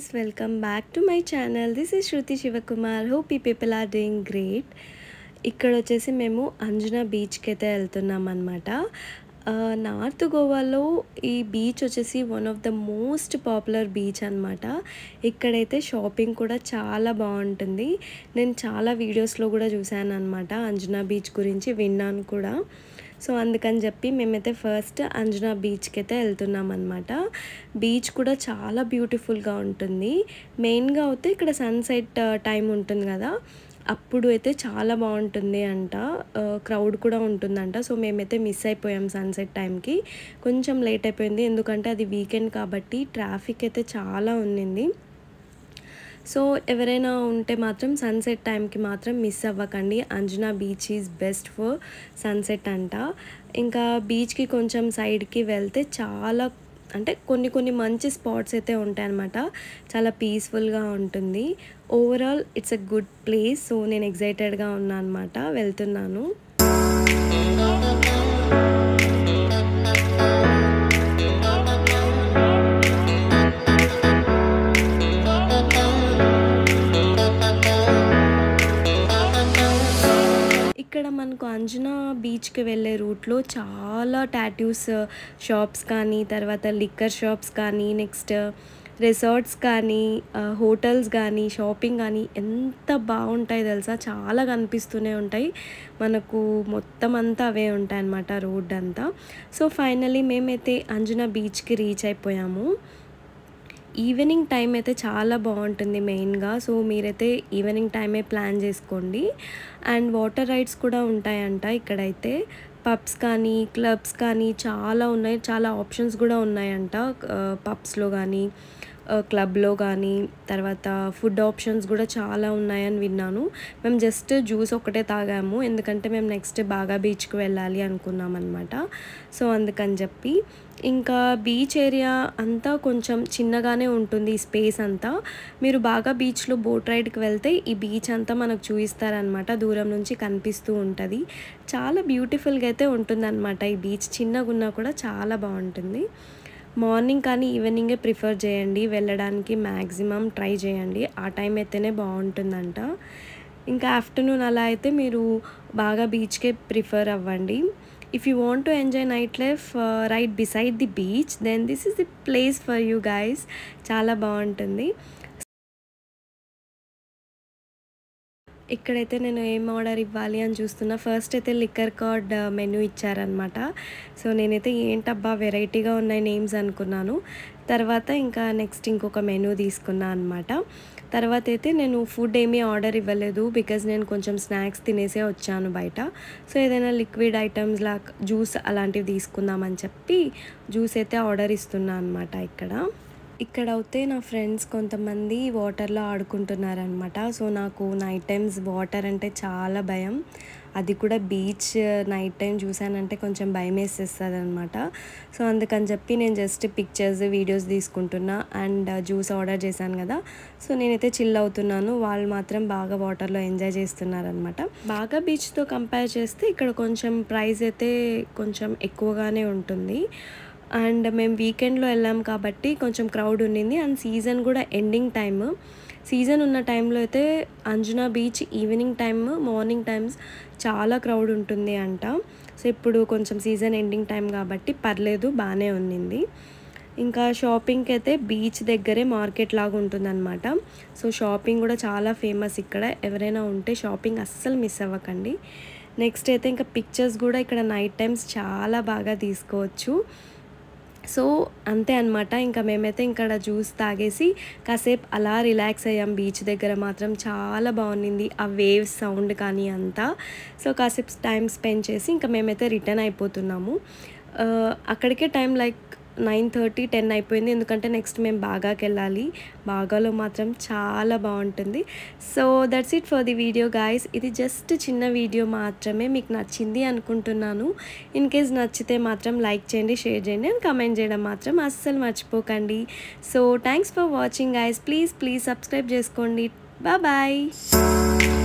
welcome back to my channel this is Shruti Shivakumar hope ఈ people are doing great ఇక్కడ వచ్చేసి మేము అంజనా బీచ్కి అయితే వెళ్తున్నాం అనమాట నార్త్ గోవాలో ఈ బీచ్ వచ్చేసి one of the most popular beach అనమాట ఇక్కడైతే షాపింగ్ కూడా చాలా బాగుంటుంది నేను చాలా వీడియోస్లో కూడా చూశాను అనమాట అంజనా బీచ్ గురించి విన్నాను కూడా సో అందుకని చెప్పి మేమైతే ఫస్ట్ అంజనా బీచ్కి అయితే వెళ్తున్నాం అనమాట బీచ్ కూడా చాలా బ్యూటిఫుల్గా ఉంటుంది మెయిన్గా అయితే ఇక్కడ సన్సెట్ టైం ఉంటుంది కదా అప్పుడు అయితే చాలా బాగుంటుంది అంట క్రౌడ్ కూడా ఉంటుందంట సో మేమైతే మిస్ అయిపోయాం సన్సెట్ టైంకి కొంచెం లేట్ అయిపోయింది ఎందుకంటే అది వీకెండ్ కాబట్టి ట్రాఫిక్ అయితే చాలా ఉన్నింది సో ఎవరైనా ఉంటే మాత్రం సన్సెట్ టైంకి మాత్రం మిస్ అవ్వకండి Anjuna beach is best for sunset అంట ఇంకా బీచ్కి కొంచెం సైడ్కి వెళ్తే చాలా అంటే కొన్ని కొన్ని మంచి స్పాట్స్ అయితే ఉంటాయన్నమాట చాలా పీస్ఫుల్గా ఉంటుంది overall it's a good place so నేను ఎగ్జైటెడ్గా ఉన్నాను అనమాట వెళ్తున్నాను ఇక్కడ మనకు అంజనా బీచ్కి వెళ్ళే రూట్లో చాలా టాటూస్ షాప్స్ కానీ తర్వాత లిక్కర్ షాప్స్ కానీ నెక్స్ట్ రిసార్ట్స్ కానీ హోటల్స్ కానీ షాపింగ్ కానీ ఎంత బాగుంటాయి తెలుసా చాలా కనిపిస్తూనే ఉంటాయి మనకు మొత్తం అంతా అవే ఉంటాయి అన్నమాట రోడ్ అంతా సో ఫైనలీ మేమైతే అంజనా బీచ్కి రీచ్ అయిపోయాము ఈవినింగ్ టైం అయితే చాలా బాగుంటుంది మెయిన్గా సో మీరైతే ఈవినింగ్ టైమే ప్లాన్ చేసుకోండి అండ్ వాటర్ రైడ్స్ కూడా ఉంటాయంట ఇక్కడైతే పబ్స్ కానీ క్లబ్స్ కానీ చాలా ఉన్నాయి చాలా ఆప్షన్స్ కూడా ఉన్నాయంట పబ్స్లో కానీ క్లబ్లో కానీ తర్వాత ఫుడ్ ఆప్షన్స్ కూడా చాలా ఉన్నాయని విన్నాను మేము జస్ట్ జ్యూస్ ఒకటే తాగాము ఎందుకంటే మేము నెక్స్ట్ బాగా బీచ్కి వెళ్ళాలి అనుకున్నాం అనమాట సో అందుకని చెప్పి ఇంకా బీచ్ ఏరియా అంతా కొంచెం చిన్నగానే ఉంటుంది ఈ స్పేస్ అంతా మీరు బాగా బీచ్లో బోట్ రైడ్కి వెళ్తే ఈ బీచ్ అంతా మనకు చూపిస్తారనమాట దూరం నుంచి కనిపిస్తూ ఉంటుంది చాలా బ్యూటిఫుల్గా అయితే ఉంటుందన్నమాట ఈ బీచ్ చిన్నగా ఉన్నా కూడా చాలా బాగుంటుంది మార్నింగ్ కానీ ఈవినింగే ప్రిఫర్ చేయండి వెళ్ళడానికి మ్యాక్సిమం ట్రై చేయండి ఆ టైం అయితేనే బాగుంటుందంట ఇంకా ఆఫ్టర్నూన్ అలా అయితే మీరు బాగా బీచ్కే ప్రిఫర్ అవ్వండి if you want to enjoy night life right beside the beach then this is the place for you guys చాలా బాగుంటుంది ఇక్కడైతే నేను ఏం ఆర్డర్ ఇవ్వాలి అని చూస్తున్నా ఫస్ట్ అయితే లిక్కర్ కార్డ్ మెనూ ఇచ్చారనమాట సో నేనైతే ఏంటబ్బా వెరైటీగా ఉన్నాయి నేమ్స్ అనుకున్నాను తర్వాత ఇంకా నెక్స్ట్ ఇంకొక మెనూ తీసుకున్నా అనమాట తర్వాత అయితే నేను ఫుడ్ ఏమీ ఆర్డర్ ఇవ్వలేదు బికాజ్ నేను కొంచెం స్నాక్స్ తినేసే వచ్చాను బయట సో ఏదైనా లిక్విడ్ ఐటమ్స్ లా జ్యూస్ అలాంటివి తీసుకుందామని చెప్పి జ్యూస్ అయితే ఆర్డర్ ఇస్తున్నా అనమాట ఇక్కడ ఇక్కడ అయితే నా ఫ్రెండ్స్ కొంతమంది వాటర్లో ఆడుకుంటున్నారనమాట సో నాకు నైట్ టైమ్స్ వాటర్ అంటే చాలా భయం అది కూడా బీచ్ నైట్ టైం చూసానంటే కొంచెం భయం వేసేస్తుంది అనమాట సో అందుకని చెప్పి నేను జస్ట్ పిక్చర్స్ వీడియోస్ తీసుకుంటున్నా అండ్ జ్యూస్ ఆర్డర్ చేశాను కదా సో నేనైతే చిల్ అవుతున్నాను వాళ్ళు మాత్రం బాగా వాటర్లో ఎంజాయ్ చేస్తున్నారనమాట బాగా బీచ్తో కంపేర్ చేస్తే ఇక్కడ కొంచెం ప్రైస్ అయితే కొంచెం ఎక్కువగానే ఉంటుంది అండ్ మేము వీకెండ్లో వెళ్ళాం కాబట్టి కొంచెం క్రౌడ్ ఉండింది అండ్ సీజన్ కూడా ఎండింగ్ టైమ్ సీజన్ ఉన్న టైంలో అయితే Anjuna beach evening time morning times చాలా క్రౌడ్ ఉంటుంది అంట సో ఇప్పుడు కొంచెం సీజన్ ఎండింగ్ టైం కాబట్టి పర్లేదు బాగానే ఉన్నింది ఇంకా షాపింగ్కి అయితే బీచ్ దగ్గరే మార్కెట్ లాగా ఉంటుందన్నమాట సో షాపింగ్ కూడా చాలా ఫేమస్ ఇక్కడ ఎవరైనా ఉంటే షాపింగ్ అస్సలు మిస్ అవ్వకండి నెక్స్ట్ అయితే ఇంకా పిక్చర్స్ కూడా ఇక్కడ నైట్ టైమ్స్ చాలా బాగా తీసుకోవచ్చు సో అంతే అనమాట ఇంకా మేమైతే ఇక్కడ జ్యూస్ తాగేసి కాసేపు అలా రిలాక్స్ అయ్యాం బీచ్ దగ్గర మాత్రం చాలా బాగుంది ఆ వేవ్స్ సౌండ్ కానీ అంతా సో కాసేపు టైం స్పెండ్ చేసి ఇంకా మేమైతే రిటర్న్ అయిపోతున్నాము అక్కడికే time like nine thirty ten అయిపోయింది ఎందుకంటే నెక్స్ట్ మేము బాగాకి వెళ్ళాలి బాగాలో మాత్రం చాలా బాగుంటుంది so that's it for the video guys ఇది జస్ట్ చిన్న వీడియో మాత్రమే మీకు నచ్చింది అనుకుంటున్నాను ఇన్ కేస్ నచ్చితే మాత్రం లైక్ చేయండి షేర్ చేయండి అండ్ కమెంట్ చేయడం మాత్రం అస్సలు మర్చిపోకండి so thanks for watching guys please please subscribe చేసుకోండి బాయ్